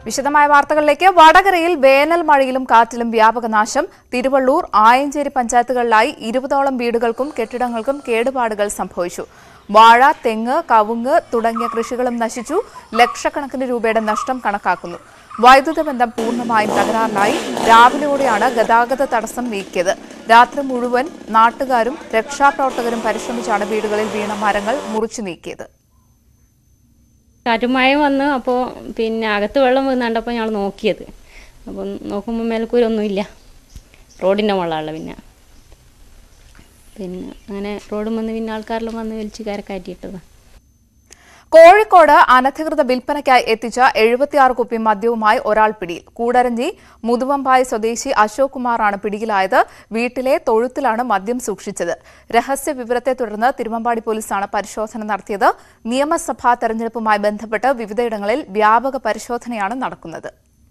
വിശദമായ വാർത്തകളിലേക്ക് വടകരയിൽ വേനൽ മഴയിലും കാറ്റിലും വ്യാപക നാശം തിരുവള്ളൂർ ആയഞ്ചേരി പഞ്ചായത്തുകളിലായി ഇരുപതോളം വീടുകൾക്കും കെട്ടിടങ്ങൾക്കും കേടുപാടുകൾ സംഭവിച്ചു വാഴ തെങ്ങ് കവുങ്ങ് തുടങ്ങിയ കൃഷികളും നശിച്ചു ലക്ഷക്കണക്കിന് രൂപയുടെ നഷ്ടം കണക്കാക്കുന്നു വൈദ്യുത ബന്ധം പൂർണ്ണമായും തകരാറിലായി രാവിലെയോടെയാണ് ഗതാഗത തടസ്സം നീക്കിയത് രാത്രി മുഴുവൻ നാട്ടുകാരും രക്ഷാപ്രവർത്തകരും പരിശ്രമിച്ചാണ് വീടുകളിൽ വീണ മരങ്ങൾ മുറിച്ചു നീക്കിയത് കാറ്റും മഴയും വന്ന് അപ്പോൾ പിന്നെ അകത്ത് വെള്ളം വീന്നാണ്ടപ്പോൾ ഞങ്ങൾ നോക്കിയത് അപ്പം നോക്കുമ്പോൾ മേൽക്കൂരൊന്നുമില്ല റോഡിൻ്റെ മുകളിലുള്ള പിന്നെ പിന്നെ അങ്ങനെ റോഡും വന്ന് പിന്നെ ആൾക്കാരെല്ലാം വന്ന് വലിച്ച് കരക്കാറ്റിയിട്ടതാണ് കോഴിക്കോട് അനധികൃത വിൽപ്പനയ്ക്കായി എത്തിച്ച എഴുപത്തിയാറ് കുപ്പി മദ്യവുമായി ഒരാൾ പിടിയിൽ കൂടരഞ്ഞി മുതുവമ്പായി സ്വദേശി അശോക് കുമാറാണ് പിടിയിലായത് വീട്ടിലെ തൊഴുത്തിലാണ് മദ്യം സൂക്ഷിച്ചത് രഹസ്യ വിവരത്തെ തുടർന്ന് തിരുവമ്പാടി പോലീസാണ് പരിശോധന നടത്തിയത് നിയമസഭാ തെരഞ്ഞെടുപ്പുമായി ബന്ധപ്പെട്ട് വിവിധയിടങ്ങളിൽ വ്യാപക പരിശോധനയാണ് നടക്കുന്നത്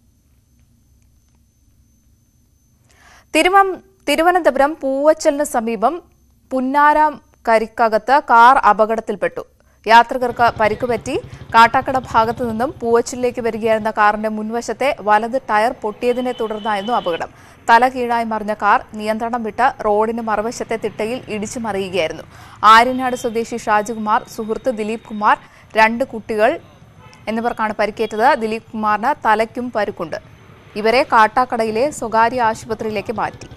തിരുവം തിരുവനന്തപുരം പൂവച്ചലിന് സമീപം പുന്നാരം കരിക്കകത്ത് കാർ അപകടത്തിൽപ്പെട്ടു യാത്രികർക്ക് പരിക്കുപറ്റി കാട്ടാക്കട ഭാഗത്തു നിന്നും പൂവച്ചിലേക്ക് വരികയായിരുന്ന കാറിന്റെ മുൻവശത്തെ വലത് ടയർ പൊട്ടിയതിനെ തുടർന്നായിരുന്നു അപകടം തല കീഴായി മറിഞ്ഞ കാർ നിയന്ത്രണം വിട്ട് റോഡിന് മറുവശത്തെ തിട്ടയിൽ ഇടിച്ചു മറിയുകയായിരുന്നു ആര്യനാട് സ്വദേശി ഷാജികുമാർ സുഹൃത്ത് ദിലീപ് കുമാർ രണ്ട് കുട്ടികൾ എന്നിവർക്കാണ് പരിക്കേറ്റത് ദിലീപ് കുമാറിന് തലയ്ക്കും പരുക്കുണ്ട് ഇവരെ കാട്ടാക്കടയിലെ സ്വകാര്യ ആശുപത്രിയിലേക്ക് മാറ്റി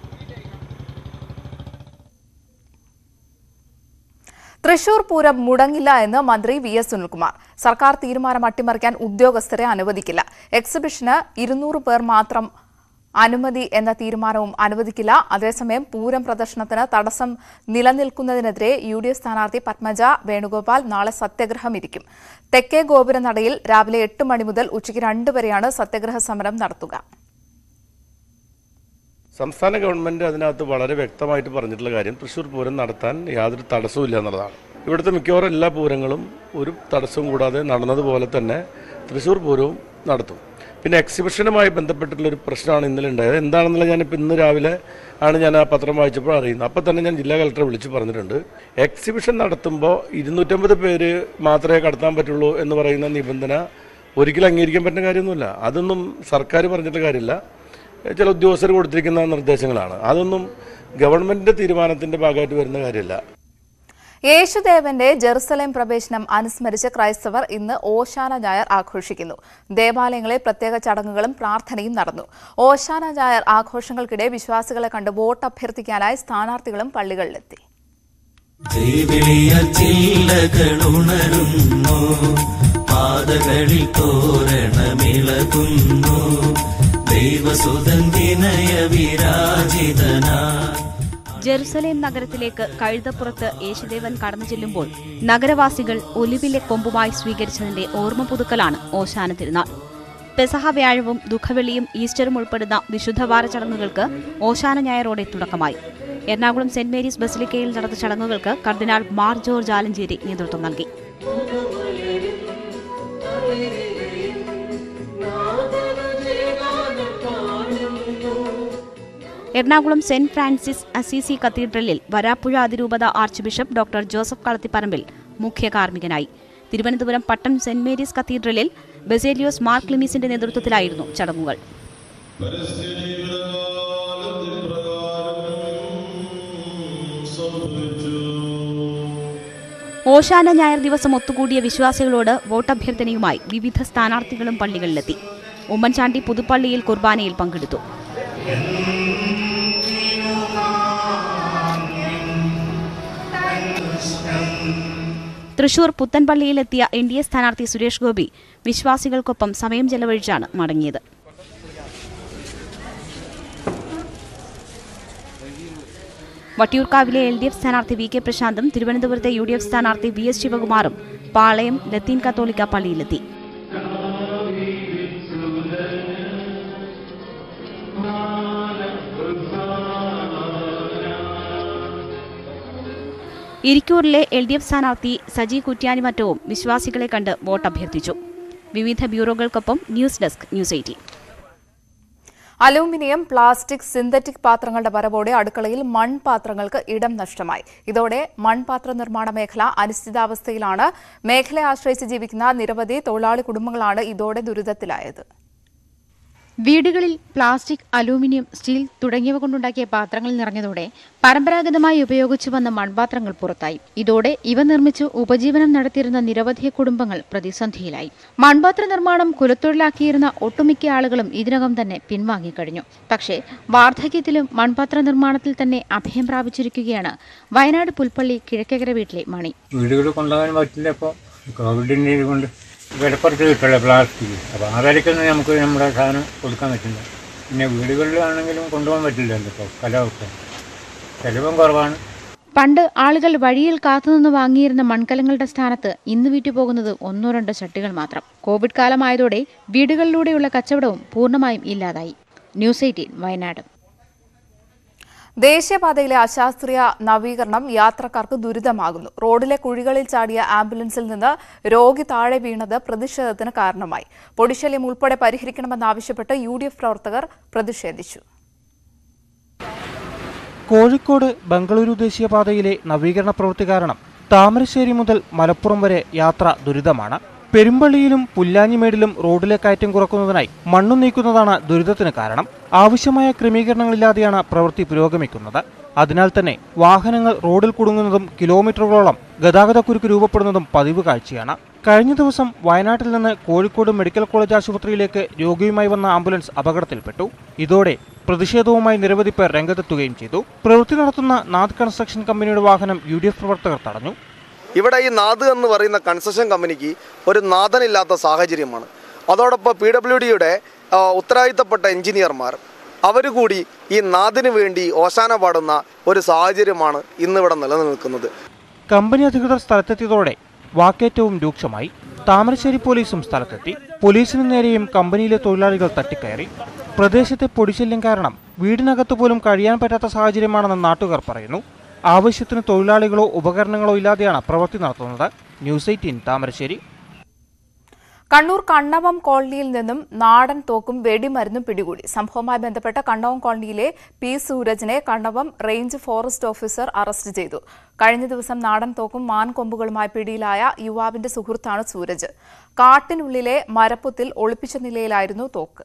തൃശൂർ പൂരം മുടങ്ങില്ല എന്ന് മന്ത്രി വി എസ് സുനിൽകുമാർ സർക്കാർ തീരുമാനം അട്ടിമറിക്കാൻ ഉദ്യോഗസ്ഥരെ അനുവദിക്കില്ല എക്സിബിഷന് ഇരുന്നൂറ് പേർ മാത്രം അനുമതി എന്ന തീരുമാനവും അനുവദിക്കില്ല അതേസമയം പൂരം പ്രദർശനത്തിന് തടസ്സം നിലനിൽക്കുന്നതിനെതിരെ യു ഡി എഫ് സ്ഥാനാർത്ഥി പത്മജ വേണുഗോപാൽ നാളെ സത്യഗ്രഹം ഇരിക്കും തെക്കേ ഗോപുരനടയിൽ രാവിലെ എട്ട് മണി മുതൽ ഉച്ചയ്ക്ക് രണ്ട് വരെയാണ് സത്യഗ്രഹ സമരം നടത്തുക സംസ്ഥാന ഗവൺമെന്റ് അതിനകത്ത് വളരെ വ്യക്തമായിട്ട് പറഞ്ഞിട്ടുള്ള കാര്യം തൃശ്ശൂർ പൂരം നടത്താൻ യാതൊരു തടസ്സവും ഇല്ല എന്നുള്ളതാണ് ഇവിടുത്തെ മിക്കവാറും എല്ലാ പൂരങ്ങളും ഒരു തടസ്സവും കൂടാതെ നടന്നതുപോലെ തന്നെ തൃശ്ശൂർ പൂരവും നടത്തും പിന്നെ എക്സിബിഷനുമായി ബന്ധപ്പെട്ടിട്ടുള്ള ഒരു പ്രശ്നമാണ് ഇന്നലെ ഉണ്ടായത് എന്താണെന്നുള്ള ഞാനിപ്പോൾ ഇന്ന് രാവിലെ ആണ് ഞാൻ ആ പത്രം വായിച്ചപ്പോൾ അറിയുന്നത് അപ്പോൾ തന്നെ ഞാൻ ജില്ലാ കളക്ടറെ വിളിച്ച് പറഞ്ഞിട്ടുണ്ട് എക്സിബിഷൻ നടത്തുമ്പോൾ ഇരുന്നൂറ്റമ്പത് പേര് മാത്രമേ കടത്താൻ പറ്റുള്ളൂ എന്ന് പറയുന്ന നിബന്ധന ഒരിക്കലും അംഗീകരിക്കാൻ പറ്റുന്ന കാര്യമൊന്നുമില്ല അതൊന്നും സർക്കാർ പറഞ്ഞിട്ടുള്ള കാര്യമില്ല ചില ഉദ്യോഗസ്ഥർ കൊടുത്തിരിക്കുന്ന നിർദ്ദേശങ്ങളാണ് അതൊന്നും ഗവൺമെന്റിന്റെ തീരുമാനത്തിന്റെ ഭാഗമായിട്ട് വരുന്ന കാര്യമല്ല യേശുദേവന്റെ ജെറുസലേം പ്രവേശനം അനുസ്മരിച്ച് ക്രൈസ്തവർ ഇന്ന് ഓശാന ഞായർ ആഘോഷിക്കുന്നു ദേവാലയങ്ങളിൽ പ്രത്യേക ചടങ്ങുകളും പ്രാർത്ഥനയും നടന്നു ഓശാന ഞായർ ആഘോഷങ്ങൾക്കിടെ വിശ്വാസികളെ കണ്ട് വോട്ട് അഭ്യർത്ഥിക്കാനായി സ്ഥാനാർത്ഥികളും പള്ളികളിലെത്തി ദൈവിളിയ ചില്ലകളുണരുന്നു പാതകളിൽ തോരണമിളകുന്നു ദൈവസുതൻ വിനയ വിരാജിതനായി ജെറുസലേം നഗരത്തിലേക്ക് കഴുതപ്പുറത്ത് യേശുദേവൻ കടന്നു ചെല്ലുമ്പോൾ നഗരവാസികൾ ഒലിവിലെ കൊമ്പുമായി സ്വീകരിച്ചതിന്റെ ഓർമ്മ പുതുക്കലാണ് ഓശാന തിരുനാൾ പെസഹ വ്യാഴവും ദുഃഖവെള്ളിയും ഈസ്റ്ററും ഉൾപ്പെടുന്ന വിശുദ്ധവാര ചടങ്ങുകൾക്ക് ഓശാന ഞായറോടെ തുടക്കമായി എറണാകുളം സെന്റ് മേരീസ് ബസിലിക്കയിൽ നടന്ന ചടങ്ങുകൾക്ക് കർദിനാൾ മാർ ജോർജ് ആലഞ്ചേരി നേതൃത്വം നൽകി എറണാകുളം സെന്റ് ഫ്രാൻസിസ് അസീസി കത്തീഡ്രലിൽ വരാപ്പുഴ അതിരൂപത arch bishop doctor Joseph Kalathiparambil മുഖ്യ കാർമ്മികനായി തിരുവനന്തപുരം പട്ടം സെന്റ് മേരീസ് കത്തീഡ്രലിൽ ബെസേലിയോസ് മാർ ക്ലിമീസിന്റെ നേതൃത്വത്തിലായിരുന്നു ചടങ്ങുകൾ ഓശാന ഞായർ ദിവസം ഒത്തുകൂടിയ വിശ്വാസികളോട് വോട്ടഭ്യർത്ഥനയുമായി വിവിധ സ്ഥാനാർത്ഥികളും പള്ളികളിലെത്തി ഉമ്മൻചാണ്ടി പുതുപ്പള്ളിയിൽ കുർബാനയിൽ പങ്കെടുത്തു തൃശൂർ പുത്തൻപള്ളിയിലെത്തിയ എൻ ഡി എ സ്ഥാനാർത്ഥി സുരേഷ് ഗോപി വിശ്വാസികൾക്കൊപ്പം സമയം ചെലവഴിച്ചാണ് മടങ്ങിയത് വട്ടിയൂർക്കാവിലെ എൽ ഡി എഫ് സ്ഥാനാർത്ഥി വി കെ പ്രശാന്തും തിരുവനന്തപുരത്തെ യു ഡി എഫ് സ്ഥാനാർത്ഥി വി എസ് ശിവകുമാറും പാളയം ലത്തീൻ കത്തോലിക്ക പള്ളിയിലെത്തി ഇരിക്കൂറിലെ എൽ ഡി എഫ് സ്ഥാനാർത്ഥി സജി കുറ്റ്യാനിമറ്റവും വിശ്വാസികളെ കണ്ട് വോട്ട് അഭ്യർത്ഥിച്ചു വിവിധ ബ്യൂറോകൾക്കൊപ്പം news desk news eighteen aluminium plastic synthetic പാത്രങ്ങളുടെ വരവോടെ അടുക്കളയിൽ മൺപാത്രങ്ങൾക്ക് ഇടം നഷ്ടമായി ഇതോടെ മൺപാത്ര നിർമ്മാണ മേഖല അനിശ്ചിതാവസ്ഥയിലാണ് മേഖലയെ ആശ്രയിച്ച് ജീവിക്കുന്ന നിരവധി തൊഴിലാളി കുടുംബങ്ങളാണ് ഇതോടെ ദുരിതത്തിലായത് വീടുകളിൽ പ്ലാസ്റ്റിക് അലൂമിനിയം സ്റ്റീൽ തുടങ്ങിയവ കൊണ്ടുണ്ടാക്കിയ പാത്രങ്ങൾ നിറഞ്ഞതോടെ പരമ്പരാഗതമായി ഉപയോഗിച്ചു വന്ന മൺപാത്രങ്ങൾ പുറത്തായി ഇതോടെ ഇവ നിർമ്മിച്ച് ഉപജീവനം നടത്തിയിരുന്ന നിരവധി കുടുംബങ്ങൾ പ്രതിസന്ധിയിലായി മൺപാത്ര നിർമ്മാണം കുലത്തൊഴിലാക്കിയിരുന്ന ഒട്ടുമിക്ക ആളുകളും ഇതിനകം തന്നെ പിൻവാങ്ങിക്കഴിഞ്ഞു പക്ഷേ വാർദ്ധക്യത്തിലും മൺപാത്ര നിർമ്മാണത്തിൽ തന്നെ അഭയം പ്രാപിച്ചിരിക്കുകയാണ് വയനാട് പുൽപ്പള്ളി കിഴക്കകര വീട്ടിലെ മണി വീടുകൾ കൊണ്ടുപോകാൻ പറ്റില്ല ഇപ്പോൾ കോവിഡിൻ്റെ ഇത് കൊണ്ട് വിലപ്പുറത്ത് കിട്ടില്ല പ്ലാസ്റ്റിക് അപ്പോൾ ആ വിലക്കൊന്നും നമുക്ക് നമ്മുടെ സാധനം കൊടുക്കാൻ പറ്റില്ല പിന്നെ വീടുകളിലാണെങ്കിലും കൊണ്ടുപോകാൻ പറ്റില്ലല്ലോ ഇപ്പോൾ കലമൊക്കെ ചിലവും കുറവാണ് പണ്ട് ആളുകൾ വഴിയിൽ കാത്തുനിന്ന് വാങ്ങിയിരുന്ന മൺകലങ്ങളുടെ സ്ഥാനത്ത് ഇന്ന് വിറ്റുപോകുന്നത് ഒന്നോ രണ്ടോ ചട്ടികൾ മാത്രം കോവിഡ് കാലമായതോടെ വീടുകളിലൂടെയുള്ള കച്ചവടവും പൂർണ്ണമായും ഇല്ലാതായി ന്യൂസ് എയ്റ്റീൻ വയനാട് ദേശീയപാതയിലെ അശാസ്ത്രീയ നവീകരണം യാത്രക്കാർക്ക് ദുരിതമാകുന്നു റോഡിലെ കുഴികളിൽ ചാടിയ ആംബുലൻസിൽ നിന്ന് രോഗി താഴെ വീണത് പ്രതിഷേധത്തിന് കാരണമായി പൊടിശല്യം ഉൾപ്പെടെ പരിഹരിക്കണമെന്നാവശ്യപ്പെട്ട് യു ഡി എഫ് പ്രവർത്തകർ പ്രതിഷേധിച്ചു കോഴിക്കോട് ബംഗളൂരു ദേശീയപാതയിലെ നവീകരണ പ്രവൃത്തി കാരണം താമരശ്ശേരി മുതൽ മലപ്പുറം വരെ യാത്ര ദുരിതമാണ് പെരുമ്പള്ളിയിലും പുല്ലാഞ്ഞിമേടിലും റോഡിലെ കയറ്റം കുറക്കുന്നതിനായി മണ്ണു നീക്കുന്നതാണ് ദുരിതത്തിന് കാരണം ആവശ്യമായ ക്രമീകരണങ്ങളില്ലാതെയാണ് പ്രവൃത്തി പുരോഗമിക്കുന്നത് അതിനാൽ തന്നെ വാഹനങ്ങൾ റോഡിൽ കുടുങ്ങുന്നതും കിലോമീറ്ററുകളോളം ഗതാഗതക്കുരുക്ക് രൂപപ്പെടുന്നതും പതിവ് കാഴ്ചയാണ് കഴിഞ്ഞ ദിവസം വയനാട്ടിൽ നിന്ന് കോഴിക്കോട് മെഡിക്കൽ കോളേജ് ആശുപത്രിയിലേക്ക് രോഗിയുമായി വന്ന ആംബുലൻസ് അപകടത്തിൽപ്പെട്ടു ഇതോടെ പ്രതിഷേധവുമായി നിരവധി പേർ രംഗത്തെത്തുകയും ചെയ്തു പ്രവൃത്തി നടത്തുന്ന നാഥ് കൺസ്ട്രക്ഷൻ കമ്പനിയുടെ വാഹനം യു പ്രവർത്തകർ തടഞ്ഞു ഇവിടെ ഈ നാദ് എന്ന് പറയുന്ന കൺസ്ട്രക്ഷൻ കമ്പനിക്ക് ഒരു നാഥനില്ലാത്ത സാഹചര്യമാണ് അതോടൊപ്പം പി ഡബ്ല്യു ഡിയുടെ ഉത്തരവാദിത്തപ്പെട്ട എഞ്ചിനീയർമാർ അവർ കൂടി ഈ നാദിന് വേണ്ടി ഓശാന പാടുന്ന ഒരു സാഹചര്യമാണ് ഇന്നിവിടെ നിലനിൽക്കുന്നത് കമ്പനി അധികൃതർ സ്ഥലത്തെത്തിയതോടെ വാക്കേറ്റവും രൂക്ഷമായി താമരശ്ശേരി പോലീസും സ്ഥലത്തെത്തി പോലീസിന് നേരെയും കമ്പനിയിലെ തൊഴിലാളികൾ തട്ടിക്കയറി പ്രദേശത്തെ പൊടിശല്യം കാരണം വീടിനകത്ത് പോലും കഴിയാൻ പറ്റാത്ത സാഹചര്യമാണെന്ന് നാട്ടുകാർ പറയുന്നു ആവശ്യത്തിന് തൊഴിലാളികളോ ഉപകരണങ്ങളോ ഇല്ലാതെയാണ് പ്രവൃത്തി നടത്തുന്നത് ന്യൂസ് എയ്റ്റീൻ താമരശ്ശേരി കണ്ണൂർ കണ്ണവം കോളനിയിൽ നിന്നും നാടൻ തോക്കും വെടിമരുന്നും പിടികൂടി സംഭവവുമായി ബന്ധപ്പെട്ട കണ്ണവം കോളനിയിലെ പി സൂരജിനെ Kannavam range forest officer arrest ചെയ്തു കഴിഞ്ഞ ദിവസം നാടൻ തോക്കും മാൻകൊമ്പുകളുമായി പിടിയിലായ യുവാവിന്റെ സുഹൃത്താണ് സൂരജ് കാട്ടിനുള്ളിലെ മരപ്പൊത്തിൽ ഒളിപ്പിച്ച നിലയിലായിരുന്നു തോക്ക്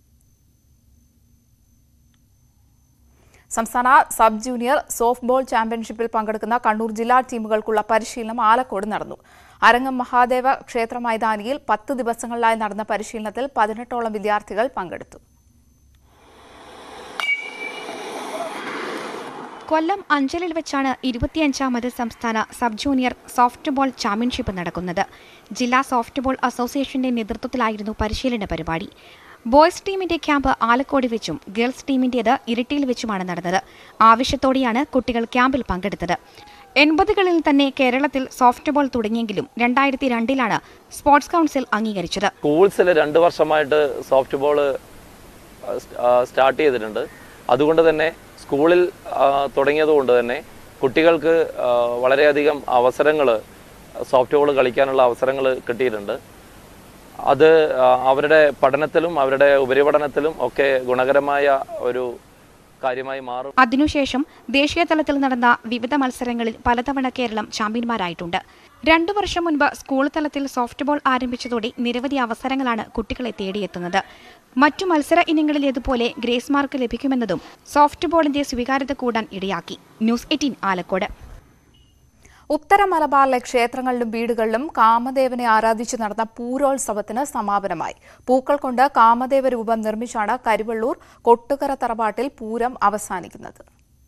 സംസ്ഥാന സബ് ജൂനിയർ സോഫ്റ്റ് ബോൾ ചാമ്പ്യൻഷിപ്പിൽ പങ്കെടുക്കുന്ന കണ്ണൂർ ജില്ലാ ടീമുകൾക്കുള്ള പരിശീലനം ആലക്കോട് നടന്നു അരങ്ങം മഹാദേവ ക്ഷേത്ര മൈതാനിയിൽ പത്ത് ദിവസങ്ങളിലായി നടന്ന പരിശീലനത്തിൽ പതിനെട്ടോളം വിദ്യാർത്ഥികൾ പങ്കെടുത്തു കൊല്ലം അഞ്ചലിൽ വെച്ചാണ് ഇരുപത്തിയഞ്ചാമത് സംസ്ഥാന sub junior soft ball championship നടക്കുന്നത് ജില്ലാ സോഫ്റ്റ് ബോൾ അസോസിയേഷന്റെ നേതൃത്വത്തിലായിരുന്നു പരിശീലന പരിപാടി ബോയ്സ് ടീമിന്റെ ക്യാമ്പ് ആലക്കോട് വെച്ചും ഗേൾസ് ടീമിന്റേത് ഇരിട്ടിയിൽ വെച്ചുമാണ് നടന്നത് ആവശ്യത്തോടെയാണ് കുട്ടികൾ ക്യാമ്പിൽ പങ്കെടുത്തത് എൺപതുകളിൽ തന്നെ കേരളത്തിൽ സോഫ്റ്റ് ബോൾ തുടങ്ങിയെങ്കിലും രണ്ടായിരത്തി രണ്ടിലാണ് സ്പോർട്സ് കൗൺസിൽ അംഗീകരിച്ചത് സ്കൂൾസിൽ രണ്ട് വർഷമായിട്ട് സോഫ്റ്റ് ബോൾ സ്റ്റാർട്ട് ചെയ്തിട്ടുണ്ട് അതുകൊണ്ട് തന്നെ സ്കൂളിൽ ആ, തുടങ്ങിയതുകൊണ്ട് തന്നെ കുട്ടികൾക്ക് ആ, വളരെയധികം അവസരങ്ങൾ സോഫ്റ്റ് ബോൾ കളിക്കാനുള്ള അവസരങ്ങൾ കിട്ടിയിട്ടുണ്ട് അത് ആ, അവരുടെ പഠനത്തിലും അവരുടെ ഉപരിപഠനത്തിലും ഒക്കെ ഗുണകരമായ ഒരു കാര്യമായി മാറും അതിനുശേഷം ദേശീയ തലത്തിൽ നടന്ന വിവിധ മത്സരങ്ങളിൽ പലതവണ കേരളം ചാമ്പ്യന്മാരായിട്ടുണ്ട് രണ്ടു വർഷം മുൻപ് സ്കൂൾ തലത്തിൽ സോഫ്റ്റ് ബോൾ ആരംഭിച്ചതോടെ നിരവധി അവസരങ്ങളാണ് കുട്ടികളെ തേടിയെത്തുന്നത് മറ്റു മത്സര ഇനങ്ങളിലേതുപോലെ ഗ്രേസ് മാർക്ക് ലഭിക്കുമെന്നതും സോഫ്റ്റ് ബോളിന്റെ സ്വീകാര്യത കൂടാൻ ഇടയാക്കി ന്യൂസ് എയ്റ്റീൻ ആലക്കോട് ഉത്തര മലബാറിലെ ക്ഷേത്രങ്ങളിലും വീടുകളിലും കാമദേവനെ ആരാധിച്ച് നടന്ന പൂരോത്സവത്തിന് സമാപനമായി പൂക്കൾ കൊണ്ട് കാമദേവ രൂപം നിർമ്മിച്ചാണ് കരിവള്ളൂർ കൊട്ടുകര തറവാട്ടിൽ പൂരം അവസാനിക്കുന്നത്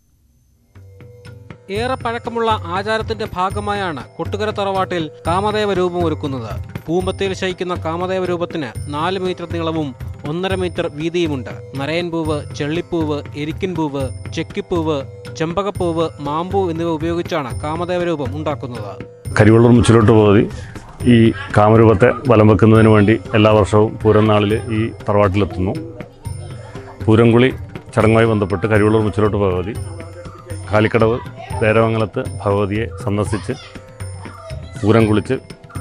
ഏറെ പഴക്കമുള്ള ആചാരത്തിന്റെ ഭാഗമായാണ് കൊട്ടുകര തറവാട്ടിൽ കാമദേവ രൂപം ഒരുക്കുന്നത് പൂമ്പത്തയിൽ ശയിക്കുന്ന കാമദേവ രൂപത്തിന് നാല് മീറ്റർ നീളവും ഒന്നര മീറ്റർ വീതിയുമുണ്ട് നരയൻപൂവ് ചെള്ളിപ്പൂവ് എരിക്കിൻ പൂവ് ചെക്കിപ്പൂവ് ചെമ്പകപ്പൂവ് മാമ്പൂ എന്നിവ ഉപയോഗിച്ചാണ് കാമദേവ രൂപം ഉണ്ടാക്കുന്നത് കരിവള്ളൂർ മുച്ചിലോട്ട് പോകതി ഈ കാമരൂപത്തെ വലം വെക്കുന്നതിന് വേണ്ടി എല്ലാ വർഷവും പൂരം നാളിൽ ഈ തറവാട്ടിലെത്തുന്നു പൂരംകുളി ചടങ്ങുമായി ബന്ധപ്പെട്ട് കരിവള്ളൂർ മുച്ചിലോട്ട് ഭഗവതി കാലിക്കടവ് ദേരമംഗലത്ത് ഭഗവതിയെ സന്ദർശിച്ച് പൂരം കുളിച്ച്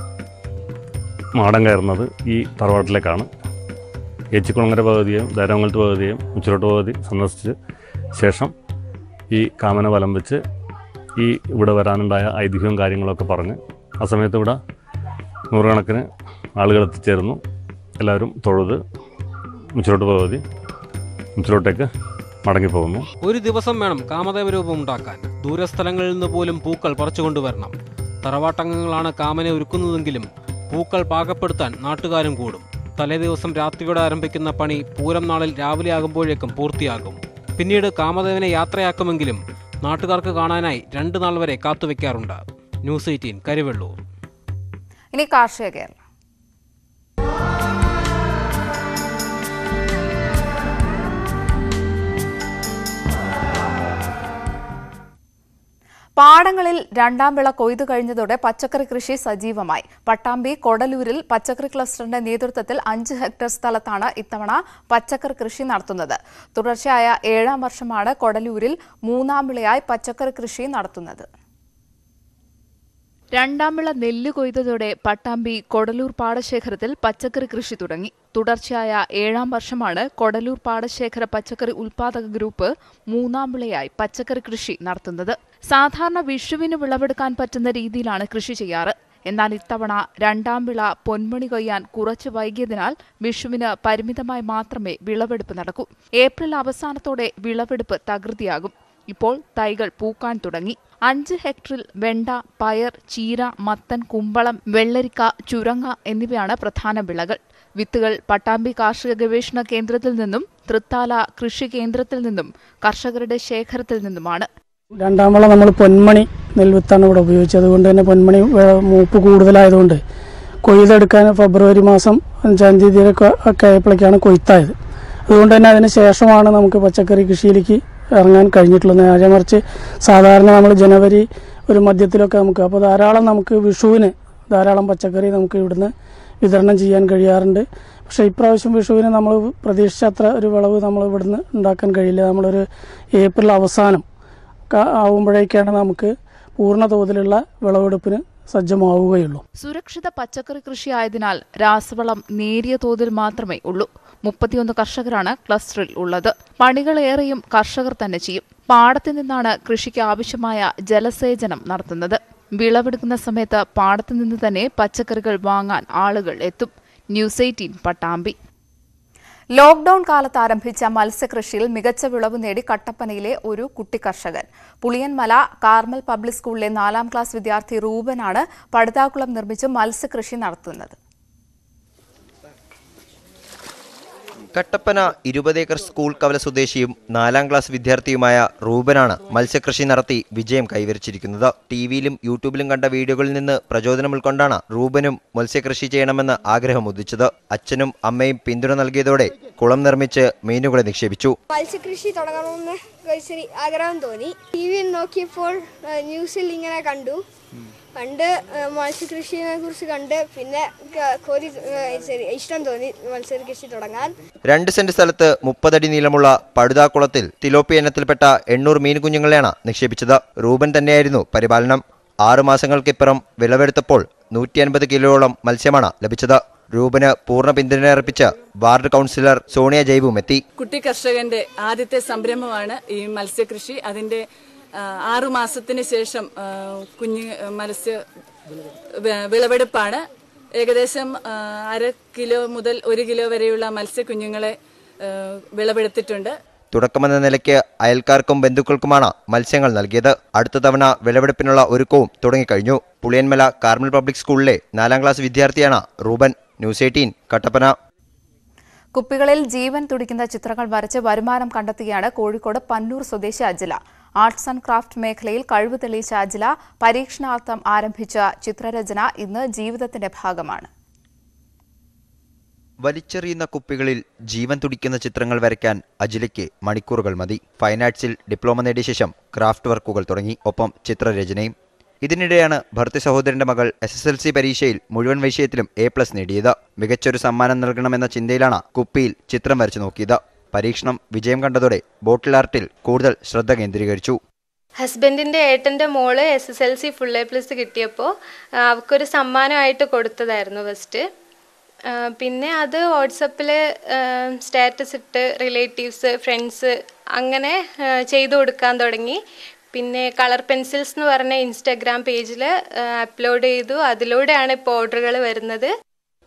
മാടം കയറുന്നത് ഈ തറവാട്ടിലേക്കാണ് ഏച്ചിക്കുളങ്ങര ഭഗവതിയെയും ദേരമംഗലത്ത് ഭഗവതിയെയും മുച്ചിലോട്ട് ഭഗവതി സന്ദർശിച്ച് ശേഷം ഈ കാമന വലം വെച്ച് ഈ ഇവിടെ വരാനുണ്ടായ ഐതിഹ്യവും കാര്യങ്ങളൊക്കെ പറഞ്ഞ് ആ സമയത്ത് ഇവിടെ നൂറുകണക്കിന് ആളുകൾ എത്തിച്ചേർന്നു എല്ലാവരും തൊഴുത് മുച്ചിലോട്ട് ഭഗവതി മുച്ചിലോട്ടേക്ക് മടങ്ങിപ്പോകുന്നു ഒരു ദിവസം വേണം കാമദേവ രൂപം ഉണ്ടാക്കാൻ ദൂരസ്ഥലങ്ങളിൽ നിന്ന് പോലും പൂക്കൾ പറിച്ചുകൊണ്ടുവരണം തറവാട്ടംഗങ്ങളാണ് കാമനെ ഒരുക്കുന്നതെങ്കിലും പൂക്കൾ പാകപ്പെടുത്താൻ നാട്ടുകാരും കൂടും തലേ ദിവസം രാത്രിയോടെ ആരംഭിക്കുന്ന പണി പൂരം നാളിൽ രാവിലെ ആകുമ്പോഴേക്കും പൂർത്തിയാകും പിന്നീട് കാമദേവനെ യാത്രയാക്കുമെങ്കിലും നാട്ടുകാർക്ക് കാണാനായി രണ്ട് നാൾ വരെ കാത്തുവെക്കാറുണ്ട് ന്യൂസ് എയ്റ്റീൻ കരിവെള്ളൂർ ഇനി കാർഷിക കേരളം പാടങ്ങളിൽ രണ്ടാം വിള കൊയ്തു കഴിഞ്ഞതോടെ പച്ചക്കറി കൃഷി സജീവമായി പട്ടാമ്പി കൊടലൂരിൽ പച്ചക്കറി ക്ലസ്റ്ററിന്റെ നേതൃത്വത്തിൽ അഞ്ച് ഹെക്ടർ സ്ഥലത്താണ് ഇത്തവണ പച്ചക്കറി കൃഷി നടത്തുന്നത് തുടർച്ചയായ ഏഴാം വർഷമാണ് കൊടലൂരിൽ മൂന്നാം വിളയായി പച്ചക്കറി കൃഷി നടത്തുന്നത് രണ്ടാം വിള നെല്ല് കൊയ്തതോടെ പട്ടാമ്പി കൊടലൂർ പാടശേഖരത്തിൽ പച്ചക്കറി കൃഷി തുടങ്ങി തുടർച്ചയായ ഏഴാം വർഷമാണ് കൊടലൂർ പാടശേഖര പച്ചക്കറി ഉൽപാദക ഗ്രൂപ്പ് മൂന്നാം വിളയായി പച്ചക്കറി കൃഷി നടത്തുന്നത് സാധാരണ വിഷുവിന് വിളവെടുക്കാൻ പറ്റുന്ന രീതിയിലാണ് കൃഷി ചെയ്യാറ് എന്നാൽ ഇത്തവണ രണ്ടാം വിള പൊന്മണി കൊയ്യാൻ കുറച്ച് വൈകിയതിനാൽ വിഷുവിന് പരിമിതമായി മാത്രമേ വിളവെടുപ്പ് നടക്കൂ ഏപ്രിൽ അവസാനത്തോടെ വിളവെടുപ്പ് തകൃതിയാകും ഇപ്പോൾ തൈകൾ പൂക്കാൻ തുടങ്ങി അഞ്ച് ഹെക്ടറിൽ വെണ്ട പയർ ചീര മത്തൻ കുമ്പളം വെള്ളരിക്ക ചുരങ്ങ എന്നിവയാണ് പ്രധാന വിളകൾ വിത്തുകൾ പട്ടാമ്പി കാർഷിക ഗവേഷണ കേന്ദ്രത്തിൽ നിന്നും തൃത്താല കൃഷി കേന്ദ്രത്തിൽ നിന്നും കർഷകരുടെ ശേഖരത്തിൽ നിന്നുമാണ് രണ്ടാം വിള നമ്മൾ പൊന്മണി നെൽവിത്താണ് ഇവിടെ ഉപയോഗിച്ചത് അതുകൊണ്ട് തന്നെ പൊന്മണി വേ- മൂപ്പ് കൂടുതലായതുകൊണ്ട് കൊയ്തെടുക്കാൻ ഫെബ്രുവരി മാസം അഞ്ചാം തീയതിയിലൊക്കെ ഒക്കെ ആയപ്പോഴേക്കാണ് കൊയ്ത്തായത് അതുകൊണ്ട് തന്നെ അതിന് ശേഷമാണ് നമുക്ക് പച്ചക്കറി കൃഷിയിലേക്ക് ഇറങ്ങാൻ കഴിഞ്ഞിട്ടുള്ളത് നേരെ മറിച്ച് സാധാരണ നമ്മൾ ജനുവരി ഒരു മധ്യത്തിലൊക്കെ നമുക്ക് അപ്പോൾ ധാരാളം നമുക്ക് വിഷുവിന് ധാരാളം പച്ചക്കറി നമുക്ക് ഇവിടുന്ന് വിതരണം ചെയ്യാൻ കഴിയാറുണ്ട് പക്ഷേ ഇപ്രാവശ്യം വിഷുവിന് നമ്മൾ പ്രതീക്ഷിച്ച അത്ര ഒരു വിളവ് നമ്മൾ ഇവിടുന്ന് ഉണ്ടാക്കാൻ കഴിയില്ല നമ്മളൊരു ഏപ്രിൽ അവസാനം ക- ആവുമ്പോഴേക്കാണ് നമുക്ക് പൂർണ്ണ തോതിലുള്ള വിളവെടുപ്പിന് സജ്ജമാവുകയുള്ളൂ സുരക്ഷിത പച്ചക്കറി കൃഷി ആയതിനാൽ രാസവളം നേരിയ തോതിൽ മാത്രമേ ഉള്ളൂ മുപ്പത്തിയൊന്ന് കർഷകരാണ് ക്ലസ്റ്ററിൽ ഉള്ളത് പണികളേറെയും കർഷകർ തന്നെ ചെയ്യും പാടത്തു നിന്നാണ് കൃഷിക്ക് ആവശ്യമായ ജലസേചനം നടത്തുന്നത് വിളവെടുക്കുന്ന സമയത്ത് പാടത്തു നിന്ന് തന്നെ പച്ചക്കറികൾ വാങ്ങാൻ ആളുകൾ എത്തും ന്യൂസ് എയ്റ്റീൻ പട്ടാമ്പി ലോക്ഡൌൺ കാലത്ത് ആരംഭിച്ച മത്സ്യകൃഷിയിൽ മികച്ച വിളവ് നേടി കട്ടപ്പനയിലെ ഒരു കുട്ടി കർഷകൻ പുളിയൻമല കാർമൽ പബ്ലിക് സ്കൂളിലെ നാലാം ക്ലാസ് വിദ്യാർത്ഥി റൂബനാണ് പടുതാക്കുളം നിർമ്മിച്ച് മത്സ്യകൃഷി നടത്തുന്നത് കട്ടപ്പന ഇരുപതേക്കർ സ്കൂൾ കവല സ്വദേശിയും നാലാം ക്ലാസ് വിദ്യാർത്ഥിയുമായ റൂബനാണ് മത്സ്യകൃഷി നടത്തി വിജയം കൈവരിച്ചിരിക്കുന്നത് ടി വിയിലും യൂട്യൂബിലും കണ്ട വീഡിയോകളിൽ നിന്ന് പ്രചോദനം ഉൾക്കൊണ്ടാണ് റൂബനും മത്സ്യകൃഷി ചെയ്യണമെന്ന് ആഗ്രഹം ഉദിച്ചത് അച്ഛനും അമ്മയും പിന്തുണ നൽകിയതോടെ കുളം നിർമ്മിച്ച് മീനുകളെ നിക്ഷേപിച്ചു മത്സ്യകൃഷി തുടങ്ങണമെന്ന് ഇച്ചിരി ആഗ്രഹം തോന്നി ടി വിയിൽ നോക്കിയപ്പോൾ ആ, ന്യൂസിൽ ഇങ്ങനെ കണ്ടു കണ്ട് ആ, മത്സ്യകൃഷിയെ കുറിച്ച് കണ്ട് പിന്നെ ക- കൊതി ആ, ശരി, ഇഷ്ടം തോന്നി മത്സ്യകൃഷി തുടങ്ങാൻ രണ്ട് സെന്റ് സ്ഥലത്ത് മുപ്പതടി നീളമുള്ള പടുതാക്കുളത്തിൽ തിലോപ്പി ഇനത്തിൽപ്പെട്ട എണ്ണൂറ് മീൻ കുഞ്ഞുങ്ങളെയാണ് നിക്ഷേപിച്ചത് റൂബൻ തന്നെയായിരുന്നു പരിപാലനം ആറു മാസങ്ങൾക്കിപ്പുറം വിളവെടുത്തപ്പോൾ നൂറ്റി അൻപത് കിലോയോളം മത്സ്യമാണ് ലഭിച്ചത് രൂപന് പൂർണ്ണ പിന്തുണ അർപ്പിച്ച് വാർഡ് കൗൺസിലർ സോണിയ ജൈബും എത്തി കുട്ടി കർഷകന്റെ ആദ്യത്തെ സംരംഭമാണ് ഈ മത്സ്യകൃഷി അതിന്റെ ആ, ആറു മാസത്തിന് ശേഷം ആ, കുഞ്ഞ് മത്സ്യ വി- വിളവെടുപ്പാണ് ഏകദേശം ആ, അര കിലോ മുതൽ ഒരു കിലോ വരെയുള്ള മത്സ്യക്കുഞ്ഞുങ്ങളെ ആ, വിളവെടുത്തിട്ടുണ്ട് തുടക്കമെന്ന നിലയ്ക്ക് അയൽക്കാർക്കും ബന്ധുക്കൾക്കുമാണ് മത്സ്യങ്ങൾ നൽകിയത് അടുത്ത തവണ വിളവെടുപ്പിനുള്ള ഒരുക്കവും തുടങ്ങിക്കഴിഞ്ഞു പുളിയൻമല കാർമൽ പബ്ലിക് സ്കൂളിലെ നാലാം ക്ലാസ് വിദ്യാർത്ഥിയാണ് റൂബൻ ന്യൂസ് എയ്റ്റീൻ കട്ടപ്പന കുപ്പികളിൽ ജീവൻ തുടിക്കുന്ന ചിത്രങ്ങൾ വരച്ച് വരുമാനം കണ്ടെത്തുകയാണ് കോഴിക്കോട് പന്നൂർ സ്വദേശി അജില ആർട്സ് ആൻഡ് ക്രാഫ്റ്റ് മേഖലയിൽ കഴിവ് തെളിയിച്ച അജില പരീക്ഷണാർത്ഥം ആരംഭിച്ച ചിത്രരചന ഇന്ന് ജീവിതത്തിന്റെ ഭാഗമാണ് വലിച്ചെറിയുന്ന കുപ്പികളിൽ ജീവൻ തുടിക്കുന്ന ചിത്രങ്ങൾ വരയ്ക്കാൻ അജിലയ്ക്ക് മണിക്കൂറുകൾ മതി ഫൈൻ ആർട്സിൽ ഡിപ്ലോമ നേടിയ ശേഷം ക്രാഫ്റ്റ് വർക്കുകൾ തുടങ്ങി ഒപ്പം ചിത്രരചനയും ഇതിനിടെയാണ് ഭർത്തി സഹോദരന്റെ മകൾ എസ് എസ് എൽ സി പരീക്ഷയിൽ മുഴുവൻ വിഷയത്തിലും എ പ്ലസ് നേടിയത് മികച്ചൊരു സമ്മാനം നൽകണമെന്ന ചിന്തയിലാണ് കുപ്പിയിൽ ചിത്രം വരച്ചു നോക്കിയത് പരീക്ഷണം വിജയം കണ്ടതോടെ ബോട്ടിൽ ആർട്ടിൽ കൂടുതൽ ശ്രദ്ധ കേന്ദ്രീകരിച്ചു ഹസ്ബൻഡിൻ്റെ ഏട്ടൻ്റെ മോള് S S L C full A plus കിട്ടിയപ്പോൾ അവൾക്കൊരു സമ്മാനമായിട്ട് കൊടുത്തതായിരുന്നു ഫസ്റ്റ് പിന്നെ അത് വാട്സപ്പിൽ സ്റ്റാറ്റസ് ഇട്ട് റിലേറ്റീവ്സ് ഫ്രണ്ട്സ് അങ്ങനെ ആ, ചെയ്തു കൊടുക്കാൻ തുടങ്ങി പിന്നെ കളർ പെൻസിൽസ് എന്ന് പറഞ്ഞ ഇൻസ്റ്റാഗ്രാം പേജിൽ അപ്ലോഡ് ചെയ്തു അതിലൂടെയാണ് ഇപ്പോൾ ഓർഡറുകൾ വരുന്നത്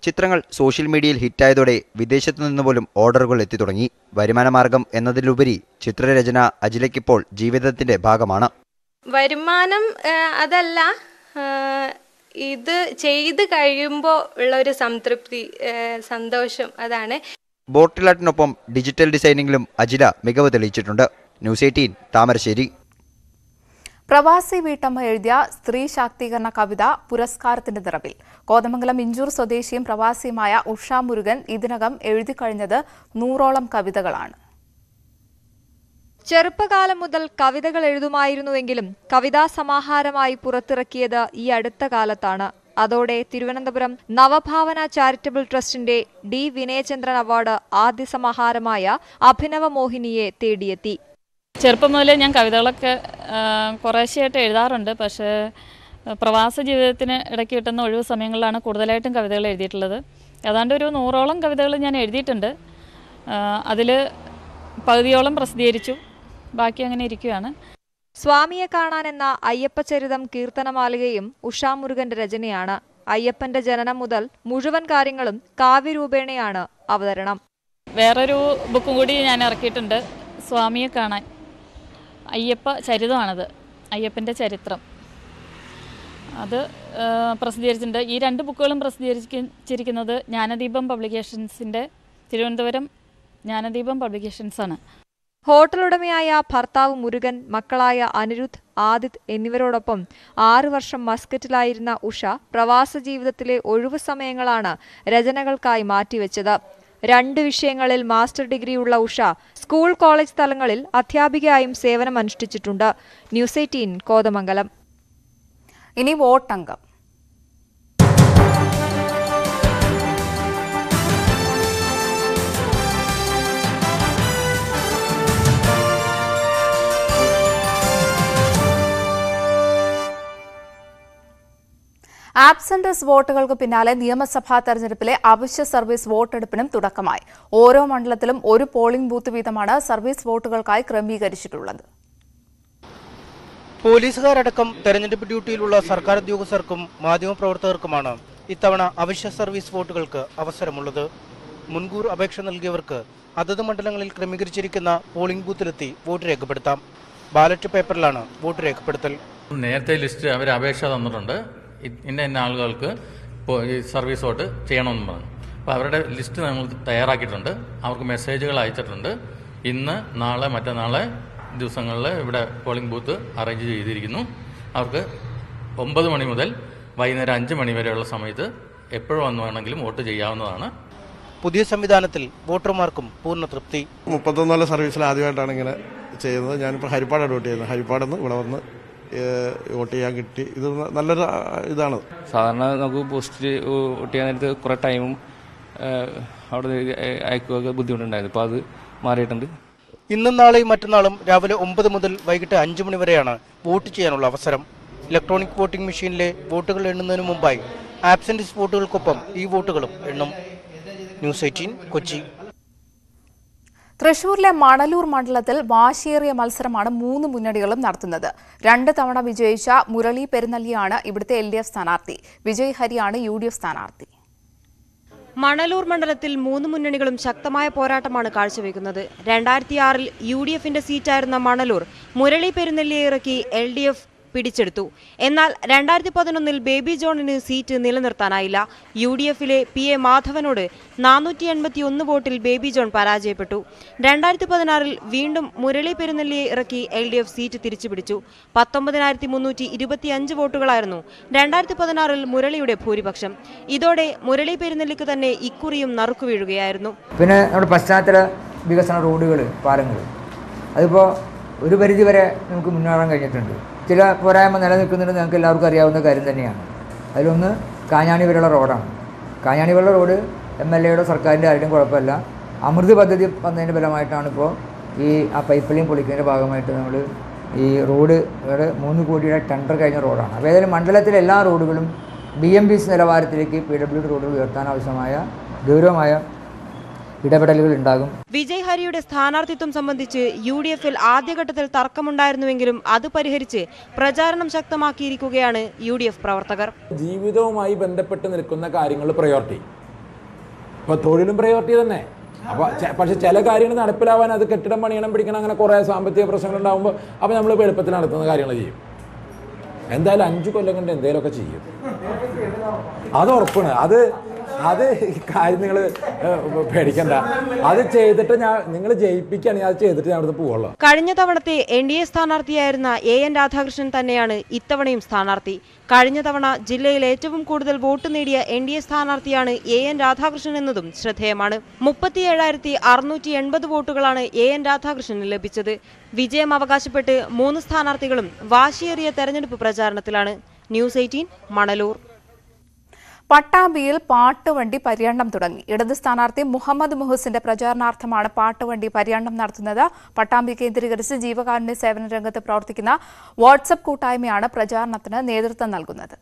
ചിത്രങ്ങൾ സോഷ്യൽ മീഡിയയിൽ ഹിറ്റായതോടെ വിദേശത്തു നിന്ന് പോലും ഓർഡറുകൾ എത്തി തുടങ്ങി വരുമാനമാർഗം എന്നതിലുപരി ചിത്രരചന അജിലയ്ക്കിപ്പോൾ ജീവിതത്തിന്റെ ഭാഗമാണ് വരുമാനം ആ, അതല്ല ആ, ഇത് ചെയ്ത് കഴിയുമ്പോൾ ഉള്ള ഒരു സംതൃപ്തി ആ, സന്തോഷം അതാണ് ബോട്ടിൽ ആർട്ടിനൊപ്പം ഡിജിറ്റൽ ഡിസൈനിങ്ങിലും അജില മികവ് തെളിയിച്ചിട്ടുണ്ട് ന്യൂസ് എയ്റ്റീൻ താമരശ്ശേരി പ്രവാസി വീട്ടമ്മ എഴുതിയ സ്ത്രീ ശാക്തീകരണ കവിത പുരസ്കാരത്തിന്റെ നിറവിൽ കോതമംഗലം ഇഞ്ചൂർ സ്വദേശിയും പ്രവാസിയുമായ ഉഷ മുരുകൻ ഇതിനകം എഴുതി കഴിഞ്ഞത് നൂറോളം കവിതകളാണ് ചെറുപ്പകാലം മുതൽ കവിതകൾ എഴുതുമായിരുന്നുവെങ്കിലും കവിതാ സമാഹാരമായി പുറത്തിറക്കിയത് ഈ അടുത്ത കാലത്താണ് അതോടെ തിരുവനന്തപുരം നവഭാവന ചാരിറ്റബിൾ ട്രസ്റ്റിന്റെ ഡി വിനയചന്ദ്രൻ അവാർഡ് ആദ്യ സമാഹാരമായ അഭിനവ മോഹിനിയെ തേടിയെത്തി ചെറുപ്പം മുതലേ ഞാൻ കവിതകളൊക്കെ ആ, കുറേശ്ശെയായിട്ട് എഴുതാറുണ്ട് പക്ഷേ ആ, പ്രവാസ ജീവിതത്തിന് ഇടയ്ക്ക് കിട്ടുന്ന ഒഴിവ് സമയങ്ങളിലാണ് കൂടുതലായിട്ടും കവിതകൾ എഴുതിയിട്ടുള്ളത് ഏതാണ്ട് ഒരു നൂറോളം കവിതകൾ ഞാൻ എഴുതിയിട്ടുണ്ട് അതിൽ പകുതിയോളം പ്രസിദ്ധീകരിച്ചു ബാക്കി അങ്ങനെ ഇരിക്കുകയാണ് സ്വാമിയെ കാണാൻ എന്ന അയ്യപ്പചരിതം കീർത്തനമാലികയും ഉഷാമുരുകന്റെ രചനയാണ് അയ്യപ്പന്റെ ജനനം മുതൽ മുഴുവൻ കാര്യങ്ങളും കാവ്യരൂപേണയാണ് അവതരണം വേറൊരു ബുക്കും കൂടി ഞാൻ ഇറക്കിയിട്ടുണ്ട് സ്വാമിയെ കാണാൻ അയ്യപ്പ ചരിതമാണത് അയ്യപ്പൻ്റെ ചരിത്രം അത് ആ, പ്രസിദ്ധീകരിച്ചിട്ടുണ്ട് ഈ രണ്ട് ബുക്കുകളും പ്രസിദ്ധീകരിച്ചിരിക്കുന്നത് ജ്ഞാനദീപം പബ്ലിക്കേഷൻസിൻ്റെ തിരുവനന്തപുരം ജ്ഞാനദീപം പബ്ലിക്കേഷൻസാണ് ഹോട്ടലുടമയായ ഭർത്താവ് മുരുകൻ മക്കളായ അനിരുദ്ധ് ആദിത് എന്നിവരോടൊപ്പം ആറു വർഷം മസ്കറ്റിലായിരുന്ന ഉഷ പ്രവാസ ജീവിതത്തിലെ ഒഴിവു സമയങ്ങളാണ് രചനകൾക്കായി മാറ്റിവെച്ചത് രണ്ട് വിഷയങ്ങളിൽ മാസ്റ്റർ ഡിഗ്രിയുള്ള ഉഷ സ്കൂൾ കോളേജ് തലങ്ങളിൽ അധ്യാപികയായും സേവനമനുഷ്ഠിച്ചിട്ടുണ്ട് ന്യൂസ് എയ്റ്റീൻ കോതമംഗലം ഇനി വോട്ടംഗം ആബ്സെന്റസ് വോട്ടുകൾക്ക് പിന്നാലെ നിയമസഭാ തെരഞ്ഞെടുപ്പിലെ അവശ്യ സർവീസ് വോട്ടെടുപ്പിനും തുടക്കമായി ഓരോ മണ്ഡലത്തിലും ഒരു പോളിംഗ് ബൂത്ത് വീതമാണ് സർവീസ് വോട്ടുകൾക്കായി ക്രമീകരിച്ചിട്ടുള്ളത് പോലീസുകാരടക്കം തെരഞ്ഞെടുപ്പ് ഡ്യൂട്ടിയിലുള്ള സർക്കാർ ഉദ്യോഗസ്ഥർക്കും മാധ്യമപ്രവർത്തകർക്കുമാണ് ഇത്തവണ അവശ്യ സർവീസ് വോട്ടുകൾക്ക് അവസരമുള്ളത് മുൻകൂർ അപേക്ഷ നൽകിയവർക്ക് അതത് മണ്ഡലങ്ങളിൽ ക്രമീകരിച്ചിരിക്കുന്ന പോളിംഗ് ബൂത്തിലെത്തി വോട്ട് രേഖപ്പെടുത്താം ബാലറ്റ് പേപ്പറിലാണ് വോട്ട് രേഖപ്പെടുത്തൽ നേരത്തെ ലിസ്റ്റ് അവർ അപേക്ഷ തന്നിട്ടുണ്ട് ഇ- ഇന്ന ഇന്ന ആളുകൾക്ക് ഇപ്പോൾ ഈ സർവീസ് വോട്ട് ചെയ്യണമെന്ന് പറഞ്ഞു അപ്പോൾ അവരുടെ ലിസ്റ്റ് നമ്മൾ തയ്യാറാക്കിയിട്ടുണ്ട് അവർക്ക് മെസ്സേജുകൾ അയച്ചിട്ടുണ്ട് ഇന്ന് നാളെ മറ്റന്നാളെ ദിവസങ്ങളിൽ ഇവിടെ പോളിംഗ് ബൂത്ത് അറേഞ്ച് ചെയ്തിരിക്കുന്നു അവർക്ക് ഒമ്പത് മണി മുതൽ വൈകുന്നേരം അഞ്ച് മണി വരെയുള്ള സമയത്ത് എപ്പോഴും വന്ന് വേണമെങ്കിലും വോട്ട് ചെയ്യാവുന്നതാണ് പുതിയ സംവിധാനത്തിൽ വോട്ടർമാർക്കും പൂർണ്ണ തൃപ്തി മുപ്പത്തൊന്നാല് സർവീസിൽ ആദ്യമായിട്ടാണ് ഇങ്ങനെ ചെയ്യുന്നത് ഞാനിപ്പോൾ ഹരിപ്പാടാണ് വോട്ട് ചെയ്യുന്നത് ഹരിപ്പാടിൽ നിന്ന് ഇവിടെ വന്ന് ഏഹ്, വോട്ട് ചെയ്യാൻ കിട്ടി ഇത് ന- നല്ലൊരു ആ, ഇതാണ് സാധാരണ നമുക്ക് പോസ്റ്റ് വോട്ട് ചെയ്യാൻ നേരത്ത് കുറേ ടൈമും ഏഹ്, അവിടെ നിന്ന് അയക്കുകയൊക്കെ ബുദ്ധിമുട്ടുണ്ടായിരുന്നു ഇപ്പോൾ അത് മാറിയിട്ടുണ്ട് ഇന്നും നാളെയും മറ്റന്നാളും രാവിലെ ഒമ്പത് മുതൽ വൈകിട്ട് അഞ്ച് മണി വരെയാണ് വോട്ട് ചെയ്യാനുള്ള അവസരം ഇലക്ട്രോണിക് വോട്ടിംഗ് മെഷീനിലെ വോട്ടുകൾ എണ്ണുന്നതിന് മുമ്പായി ആബ്സെന്റീസ് വോട്ടുകൾക്കൊപ്പം ഈ വോട്ടുകളും എണ്ണും ന്യൂസ് എയ്റ്റീൻ കൊച്ചി തൃശൂരിലെ മണലൂർ മണ്ഡലത്തിൽ വാശിയേറിയ മത്സരമാണ് മൂന്ന് മുന്നണികളും നടത്തുന്നത് രണ്ട് തവണ വിജയിച്ച മുരളി പെരുന്നല്ലിയാണ് ഇവിടുത്തെ എൽ ഡി എഫ് സ്ഥാനാർത്ഥി വിജയ് ഹരിയാണ് യു ഡി എഫ് സ്ഥാനാർത്ഥി മണലൂർ മണ്ഡലത്തിൽ മൂന്ന് മുന്നണികളും ശക്തമായ പോരാട്ടമാണ് കാഴ്ചവെക്കുന്നത് രണ്ടായിരത്തി ആറിൽ യു ഡി എഫിന്റെ സീറ്റായിരുന്ന മണലൂർ മുരളി പെരുന്നെല്ലിയെ ഇറക്കി എൽ ഡി എഫ് പിടിച്ചെടുത്തു എന്നാൽ രണ്ടായിരത്തി പതിനൊന്നിൽ ബേബി ജോണിന് സീറ്റ് നിലനിർത്താനായില്ല യു ഡി എഫിലെ പി എ മാധവനോട് നാനൂറ്റി എൺപത്തി ഒന്ന് വോട്ടിൽ ബേബി ജോൺ പരാജയപ്പെട്ടു രണ്ടായിരത്തി പതിനാറിൽ വീണ്ടും മുരളി പെരുന്നെല്ലിയെ ഇറക്കി എൽ ഡി എഫ് സീറ്റ് തിരിച്ചുപിടിച്ചു പത്തൊമ്പതിനായിരത്തി മുന്നൂറ്റി ഇരുപത്തി അഞ്ച് വോട്ടുകളായിരുന്നു രണ്ടായിരത്തി പതിനാറിൽ മുരളിയുടെ ഭൂരിപക്ഷം ഇതോടെ മുരളി പെരുന്നെല്ലിക്ക് തന്നെ ഇക്കുറിയും നറുക്കു വീഴുകയായിരുന്നു പിന്നെ നമ്മുടെ പശ്ചാത്തല വികസന റോഡുകൾ പാലങ്ങൾ അതിപ്പോൾ ഒരു പരിധി വരെ നമുക്ക് മുന്നേറാൻ കഴിഞ്ഞിട്ടുണ്ട് ചില പോരായ്മ നിലനിൽക്കുന്നുണ്ട് ഞങ്ങൾക്ക് എല്ലാവർക്കും അറിയാവുന്ന കാര്യം തന്നെയാണ് അതിലൊന്ന് കാഞ്ഞാണി വരെയുള്ള റോഡാണ് കാഞ്ഞാണി വരെയുള്ള റോഡ് എം എൽ എയുടെ സർക്കാരിൻ്റെ ആരുടെയും കുഴപ്പമില്ല അമൃത് പദ്ധതി വന്നതിൻ്റെ ഫലമായിട്ടാണ് ഇപ്പോൾ ഈ ആ പൈപ്പ് ലൈൻ പൊളിക്കുന്നതിൻ്റെ ഭാഗമായിട്ട് നമ്മൾ ഈ റോഡ് ഇവിടെ മൂന്ന് കോടിയുടെ ടെൻഡർ കഴിഞ്ഞ റോഡാണ് അപ്പോൾ ഏതായാലും മണ്ഡലത്തിലെ എല്ലാ റോഡുകളും ബി എം ബി സി നിലവാരത്തിലേക്ക് പി ഡബ്ല്യു ഡി റോഡുകൾ ഉയർത്താൻ ആവശ്യമായ ഗൗരവമായ ഇടപെടലുകൾ ഉണ്ടാകും വിജയ് ഹരിയുടെ സ്ഥാനാർത്ഥിത്വം സംബന്ധിച്ച് യു ഡി എഫിൽ ആദ്യഘട്ടത്തിൽ തർക്കമുണ്ടായിരുന്നുവെങ്കിലും അത് പരിഹരിച്ച് പ്രചാരണം ശക്തമാക്കിയിരിക്കുകയാണ് യു ഡി എഫ് പ്രവർത്തകർ ജീവിതവുമായി ബന്ധപ്പെട്ട് നിൽക്കുന്ന കാര്യങ്ങൾ പ്രയോറിറ്റി ഇപ്പോൾ തൊഴിലും പ്രയോറിറ്റി തന്നെ അപ്പോൾ പക്ഷെ ചില കാര്യങ്ങൾ നടപ്പിലാവാൻ അത് കെട്ടിടം പണിയണം പിടിക്കണം അങ്ങനെ കുറേ സാമ്പത്തിക പ്രശ്നങ്ങൾ ഉണ്ടാകുമ്പോൾ അപ്പോൾ നമ്മൾ എളുപ്പത്തിൽ നടത്തുന്ന കാര്യങ്ങൾ ചെയ്യും എന്തായാലും അഞ്ച് കൊല്ലം കൊണ്ട് എന്തെങ്കിലുമൊക്കെ ചെയ്യും അത് ഉറപ്പാണ് അത് അത് കാര്യം നിങ്ങൾ പേടിക്കണ്ട അത് ചെയ്തിട്ട് ഞാൻ നിങ്ങൾ ജയിപ്പിക്കുകയാണെങ്കിൽ അത് ചെയ്തിട്ട് ഞാൻ അവിടുന്ന് പോവുള്ളൂ കഴിഞ്ഞ തവണത്തെ എൻ ഡി എ സ്ഥാനാർത്ഥിയായിരുന്ന എ എൻ രാധാകൃഷ്ണൻ തന്നെയാണ് ഇത്തവണയും സ്ഥാനാർത്ഥി കഴിഞ്ഞ തവണ ജില്ലയിൽ ഏറ്റവും കൂടുതൽ വോട്ട് നേടിയ എൻ ഡി എ സ്ഥാനാർത്ഥിയാണ് എ എൻ രാധാകൃഷ്ണൻ എന്നതും ശ്രദ്ധേയമാണ് മുപ്പത്തിയേഴായിരത്തി അറുന്നൂറ്റി എൺപത് വോട്ടുകളാണ് എ എൻ രാധാകൃഷ്ണന് ലഭിച്ചത് വിജയം അവകാശപ്പെട്ട് മൂന്ന് സ്ഥാനാർത്ഥികളും വാശിയേറിയ തെരഞ്ഞെടുപ്പ് പ്രചാരണത്തിലാണ് ന്യൂസ് എയ്റ്റീൻ മണലൂർ പട്ടാമ്പിയിൽ പാട്ടുവണ്ടി പര്യടനം തുടങ്ങി ഇടത് സ്ഥാനാർത്ഥി മുഹമ്മദ് മുഹസിന്റെ പ്രചാരണാർത്ഥമാണ് പാട്ടുവണ്ടി പര്യടനം നടത്തുന്നത് പട്ടാമ്പി കേന്ദ്രീകരിച്ച് ജീവകാരുണ്യ സേവന രംഗത്ത് പ്രവർത്തിക്കുന്ന വാട്സപ്പ് കൂട്ടായ്മയാണ് പ്രചാരണത്തിന് നേതൃത്വം നൽകുന്നത്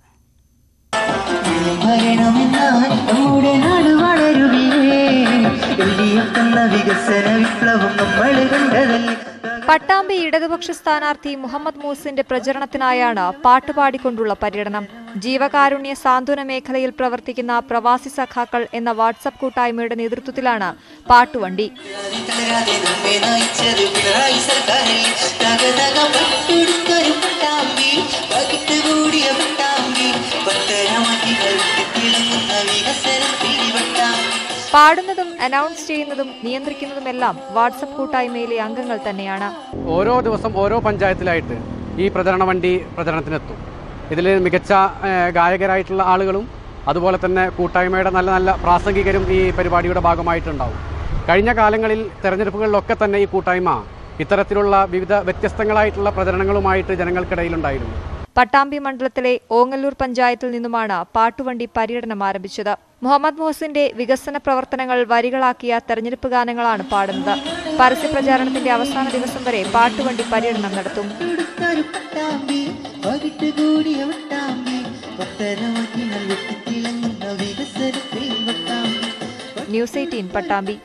നമ്മുടെ നാട് വളരുകയേ എൽഡിഎഫ് എന്ന വികസന വിപ്ലവം നമ്മൾ കണ്ടതല്ലേ പട്ടാമ്പി ഇടതുപക്ഷ സ്ഥാനാർത്ഥി മുഹമ്മദ് മൂസിന്റെ പ്രചരണത്തിനായാണ് പാട്ടുപാടിക്കൊണ്ടുള്ള പര്യടനം ജീവകാരുണ്യ സാന്ത്വന മേഖലയിൽ പ്രവർത്തിക്കുന്ന പ്രവാസി സഖാക്കൾ എന്ന വാട്സപ്പ് കൂട്ടായ്മയുടെ നേതൃത്വത്തിലാണ് പാട്ടുവണ്ടി തളരാതെ നമ്മെ നയിച്ചത് പിണറായി സർക്കാരിൽ തകതക പട്ടെടുത്തൊരു പട്ടാമ്പി പകിട്ട് കൂടിയ പട്ടാമ്പി പത്തരമതികൾ തിളങ്ങുന്ന വികസനത്തിൽ പട്ടാമ്പി പാടുന്നതും അനൗൺസ് ചെയ്യുന്നതും നിയന്ത്രിക്കുന്നതുമെല്ലാം വാട്സപ്പ് കൂട്ടായ്മയിലെ അംഗങ്ങൾ തന്നെയാണ് ഓരോ ദിവസം ഓരോ പഞ്ചായത്തിലായിട്ട് ഈ പ്രചരണ വണ്ടി പ്രചരണത്തിനെത്തും ഇതിൽ മികച്ച ഏഹ്, ഗായകരായിട്ടുള്ള ആളുകളും അതുപോലെ തന്നെ കൂട്ടായ്മയുടെ നല്ല നല്ല പ്രാസംഗികരും ഈ പരിപാടിയുടെ ഭാഗമായിട്ടുണ്ടാവും കഴിഞ്ഞ കാലങ്ങളിൽ തെരഞ്ഞെടുപ്പുകളിലൊക്കെ തന്നെ ഈ കൂട്ടായ്മ ഇത്തരത്തിലുള്ള വിവിധ വ്യത്യസ്തങ്ങളായിട്ടുള്ള പ്രചരണങ്ങളുമായിട്ട് ജനങ്ങൾക്കിടയിലുണ്ടായിരുന്നു പട്ടാമ്പി മണ്ഡലത്തിലെ ഓങ്ങല്ലൂർ പഞ്ചായത്തിൽ നിന്നുമാണ് പാട്ടുവണ്ടി പര്യടനം ആരംഭിച്ചത് മുഹമ്മദ് മുഹസിന്റെ വികസന പ്രവർത്തനങ്ങൾ വരികളാക്കിയ തെരഞ്ഞെടുപ്പ് ഗാനങ്ങളാണ് പാടുന്നത് പരസ്യപ്രചാരണത്തിന്റെ അവസാന ദിവസം വരെ പാട്ടുവണ്ടി പര്യടനം നടത്തും ഒരു പട്ടാമ്പി പകിട്ട് കൂടിയ പട്ടാമ്പി പത്തരമതികൾ വെട്ടിത്തിളങ്ങുന്ന വികസനത്തിൽ Pattambi news eighteen Pattambi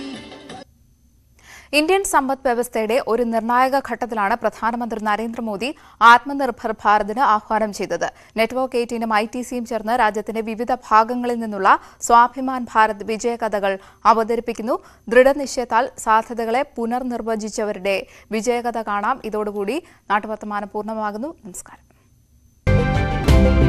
Indian സമ്പദ് വ്യവസ്ഥയുടെ ഒരു നിർണായക ഘട്ടത്തിലാണ് പ്രധാനമന്ത്രി നരേന്ദ്രമോദി ആത്മനിർഭർ ഭാരതിന് ആഹ്വാനം ചെയ്തത് നെറ്റ്വർക്ക് എയ്റ്റീനും ഐ ടി സിയും ചേർന്ന് രാജ്യത്തിന്റെ വിവിധ ഭാഗങ്ങളിൽ നിന്നുള്ള സ്വാഭിമാൻ ഭാരത് വിജയകഥകൾ അവതരിപ്പിക്കുന്നു ദൃഢനിശ്ചയത്താൽ സാധ്യതകളെ പുനർനിർവചിച്ചവരുടെ വിജയകഥ കാണാം ഇതോടുകൂടി നാട്ടുവർത്തമാനം പൂർണ്ണമാകുന്നു നമസ്കാരം